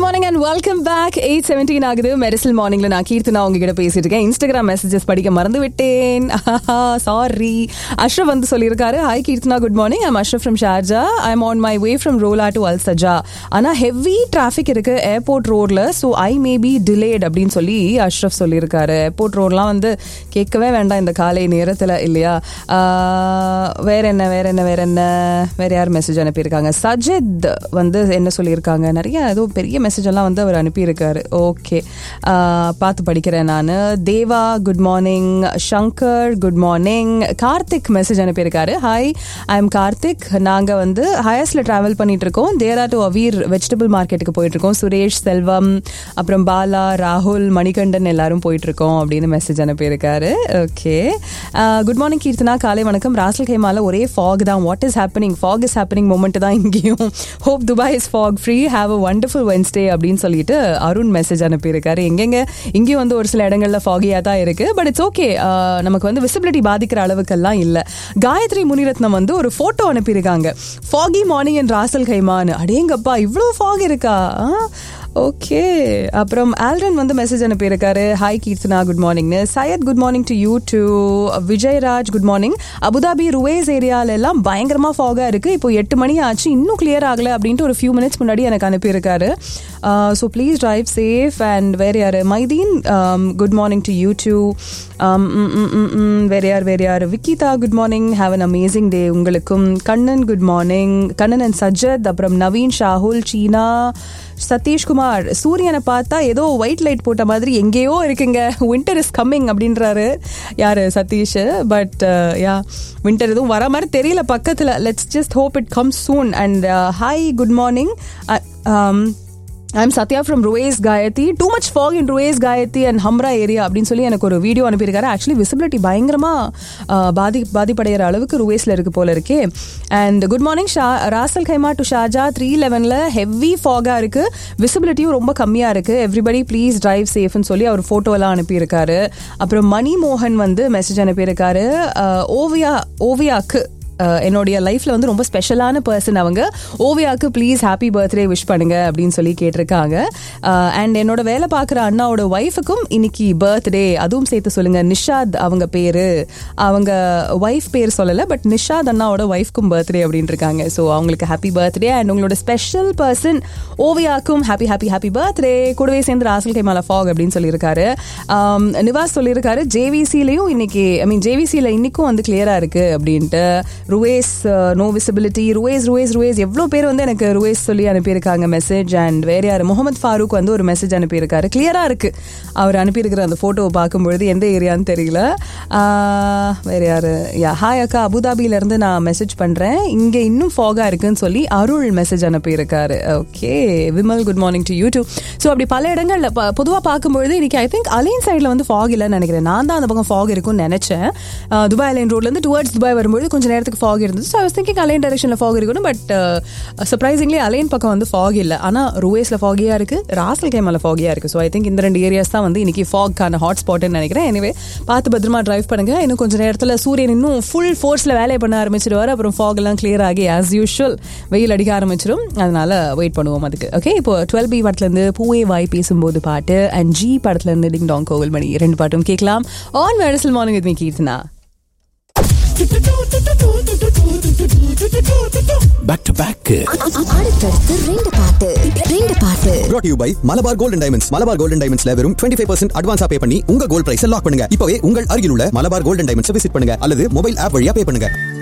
morning and welcome back eight seventeen ஆகுது மெரிசல் மார்னிங்ல நான் கீர்த்தனா உங்ககிட்ட பேசிட்டு இருக்கேன் இன்ஸ்டாகிராம் மெசேஜஸ் படிக்க மறந்து விட்டேன் சாரி அஷ்ரப் வந்து சொல்லியிருக்காரு hi Keerthana good morning I'm Ashraf from Sharjah I am on my way from Rolla to Al Sajaa ஆனா ஹெவி டிராஃபிக் இருக்கு ஏர்போர்ட் ரோட்ல so I may be delayed அப்படின்னு சொல்லி அஷ்ரப் சொல்லியிருக்காரு ஏர்போர்ட் ரோட்லாம் வந்து கேட்கவே வேண்டாம் இந்த காலை நேரத்தில் இல்லையா ஆஹ், வேற என்ன வேற என்ன வேற என்ன வேற யார் மெசேஜ் அனுப்பியிருக்காங்க சஜித் வந்து என்ன சொல்லியிருக்காங்க நிறைய ஏதோ பெரிய மெசேஜ் எல்லாம் வந்து அவர் அனுப்பியிருக்காரு ஓகே பார்த்து படிக்கிறேன் நான் Deva good morning Shankar good morning Karthik message அனுப்பியிருக்காரு ஹாய் ஐ எம் கார்த்திக் நாங்கள் வந்து ஹயர்ஸில் ட்ராவல் பண்ணிட்டு இருக்கோம் தேரா டு அவீர் வெஜிடபிள் மார்க்கெட்டுக்கு போயிட்டு இருக்கோம் சுரேஷ் செல்வம் அப்புறம் பாலா ராகுல் மணிகண்டன் எல்லாரும் போயிட்டு இருக்கோம் அப்படின்னு மெசேஜ் அனுப்பியிருக்காரு ஓகே குட் மார்னிங் கீர்த்தனா காலை வணக்கம் ராசல் கைமால ஒரே ஃபாக் தான் what is happening fog is happening moment தான் இங்கேயும் hope Dubai is fog free have a wonderful Wednesday அப்படின்னு சொல்லிட்டு அருண் மெசேஜ் அனுப்பியிருக்காரு எங்கெங்க இங்கேயும் வந்து ஒரு சில இடங்கள்ல ஃபாகியாக தான் இருக்கு பட் இட்ஸ் ஓகே நமக்கு வந்து விசிபிலிட்டி பாதிக்கிற அளவுக்கெல்லாம் இல்லை காயத்ரி முனிரத்னம் வந்து ஒரு ஃபோட்டோ அனுப்பியிருக்காங்க ஃபாகி மார்னிங் அண்ட் ராசல் கைமான்னு அடேங்கப்பா இவ்வளோ ஃபாக் இருக்கா ஓகே அப்புறம் ஆல்ரன் வந்து மெசேஜ் அனுப்பியிருக்காரு ஹாய் கீர்த்தனா குட் மார்னிங்னு Syed good morning to you to Vijayaraj good morning Abu Dhabi Ruwais ஏரியால எல்லாம் பயங்கரமா ஃபாகா இருக்கு இப்போ எட்டு மணி ஆச்சு இன்னும் கிளியர் ஆகல அப்படின்ட்டு ஒரு ஃபியூ மினிட்ஸ் முன்னாடி எனக்கு அனுப்பியிருக்காரு so please drive safe and வேற யார் Maideen good morning to you to வேற யார் வேற யார் Vikitha good morning have an amazing day உங்களுக்கும் Kannan good morning Kannan and Sajath அப்புறம் நவீன் ஷாகுல் சீனா சதீஷ்குமார் சூரியனை பார்த்தா ஏதோ ஒயிட் லைட் போட்ட மாதிரி எங்கேயோ இருக்குங்க வின்டர் இஸ் கம்மிங் அப்படின்றாரு யாரு சதீஷ் பட் யா வின்டர் எதுவும் வர மாதிரி தெரியல பக்கத்தில் let's just hope it come soon and hi good morning I'm Sathya from Ruwais Gayathri too much fog in Ruwais Gayathri and Hamra area அப்படின்னு சொல்லி எனக்கு ஒரு வீடியோ அனுப்பியிருக்காரு ஆக்சுவலி விசிபிலிட்டி பயங்கரமாக பாதி பாதிப்படைகிற அளவுக்கு ருவேஸில் இருக்கு போல இருக்கே அண்ட் குட் மார்னிங் ஷா ராசல் கைமா டு ஷாஜா த்ரீ லெவனில் ஹெவி ஃபாகாக இருக்கு விசிபிலிட்டியும் ரொம்ப கம்மியாக இருக்கு எவ்ரிபடி ப்ளீஸ் டிரைவ் சேஃப்னு சொல்லி அவர் ஃபோட்டோலாம் அனுப்பியிருக்காரு அப்புறம் மணி மோகன் வந்து மெசேஜ் அனுப்பியிருக்காரு அஹ், ஓவியா ஓவியாக்கு அஹ் என்னுடைய லைஃப்ல வந்து ரொம்ப ஸ்பெஷலான பர்சன் அவங்க ஓவியாவுக்கு ப்ளீஸ் ஹாப்பி பர்த்டே விஷ் பண்ணுங்க அப்படின்னு சொல்லி கேட்டிருக்காங்க அண்ட் என்னோட வேலை பார்க்குற அண்ணாவோட ஒய்ஃபுக்கும் இன்னைக்கு பர்த்டே அதுவும் சேர்த்து சொல்லுங்க நிஷாத் அவங்க பேரு அவங்க ஒய்ஃப் பேர் சொல்லலை பட் நிஷாத் அண்ணாவோட ஒய்ஃப்க்கும் பர்த்டே அப்படின்னு இருக்காங்க ஸோ அவங்களுக்கு ஹாப்பி பர்த்டே அண்ட் உங்களோட ஸ்பெஷல் பர்சன் ஓவியாக்கும் ஹாப்பி ஹாப்பி ஹாப்பி பர்த்டே கூடவே சேர்ந்து ராசல் கைமாலா ஃபாக் அப்படின்னு சொல்லியிருக்காரு ஆம், நிவாஸ் சொல்லியிருக்காரு ஜேவிசிலையும் இன்னைக்கு ஐ மீன் ஜேவிசியில் இன்னைக்கும் வந்து கிளியரா இருக்கு அப்படின்ட்டு Ruwais no visibility Ruwais Ruwais Ruwais எவ்வளோ பேர் வந்து எனக்கு ருவேஸ் சொல்லி அனுப்பியிருக்காங்க மெசேஜ் அண்ட் வேற யார் முகமது ஃபாரூக் வந்து ஒரு மெசேஜ் அனுப்பியிருக்காரு கிளியரா இருக்கு அவர் அனுப்பியிருக்கிற அந்த ஃபோட்டோவை பார்க்கும்பொழுது எந்த ஏரியான்னு தெரியல ஆஹ், வேற யாரு யா ஹாய் அக்கா அபுதாபில இருந்து நான் மெசேஜ் பண்றேன் இங்க இன்னும் ஃபாகா இருக்குன்னு சொல்லி அருள் மெசேஜ் அனுப்பியிருக்காரு okay Vimal good morning to YouTube so அப்படி பல இடங்கள்ல ப- பொதுவா பார்க்கும்பொழுது இன்னைக்கு ஐ திங்க் அலைன் சைடில் வந்து ஃபாக் இல்லைன்னு நினைக்கிறேன் நான் தான் அந்த பக்கம் ஃபாக் இருக்கும்னு நினைச்சேன் ஆஹ், துபாய் அலைன் ரோட்ல இருந்து டுவர்ட்ஸ் துபாய் வரும்பொழுது கொஞ்சம் நேரத்துக்கு ஃபாக் இருந்தது so I was thinking Al Ain டைரக்ஷன்ல ஃபாக் இருக்கணும் பட் சர்ப்ரைசிங்லி அலைன் பக்கம் வந்து ஃபாக் இல்லை ஆனா ருவேஸ்ல ஃபாகியா இருக்கு ராசல் கேமல ஃபாகியா இருக்கு ஸோ ஐ திங்க் இந்த ரெண்டு ஏரியாஸ் தான் வந்து இன்னைக்கு ஃபாக்கான ஹாட் ஸ்பாட்னு நினைக்கிறேன் எனவே பார்த்து பத்திரமா டிரைவ் பண்ணுங்க இன்னும் கொஞ்சம் நேரத்தில் சூரியன் இன்னும் ஃபுல் ஃபோர்ஸ்ல வேலையை பண்ண ஆரம்பிச்சிடுவார் அப்புறம் ஃபாக் எல்லாம் கிளியர் ஆகி ஆஸ் யூஷுவல் வெயில் அடிக்க ஆரம்பிச்சிடும் அதனால வெயிட் பண்ணுவோம் அதுக்கு ஓகே இப்போ டுவெல் பி படத்துல இருந்து பூவே வாய் பேசும்போது பாட்டு அண்ட் ஜி படத்துல இருந்து டிங் டாங் கோவில் மணி ரெண்டு பாட்டும் கேட்கலாம் ஆன் மெடிசல் morning with me Keerthana back to back அடுத்தடுத்து ரெண்டு பாட்டு ரெண்டு பாட்டு brought to you by Malabar golden diamonds Malabar golden டைமண்ட்ஸ்ல வெறும் 25% ஃபைவ் பர்சன்ட் அட்வான்ஸா பே பண்ணி உங்க கோல்ட் பிரைஸ் லாக் பண்ணுங்க இப்பவே உங்கள் அருகில் உள்ள மலபார் கோல்டன் டைமண்ட்ஸ் விசிட் பண்ணுங்க அல்லது மொபைல் ஆப் வழியா பே பண்ணுங்க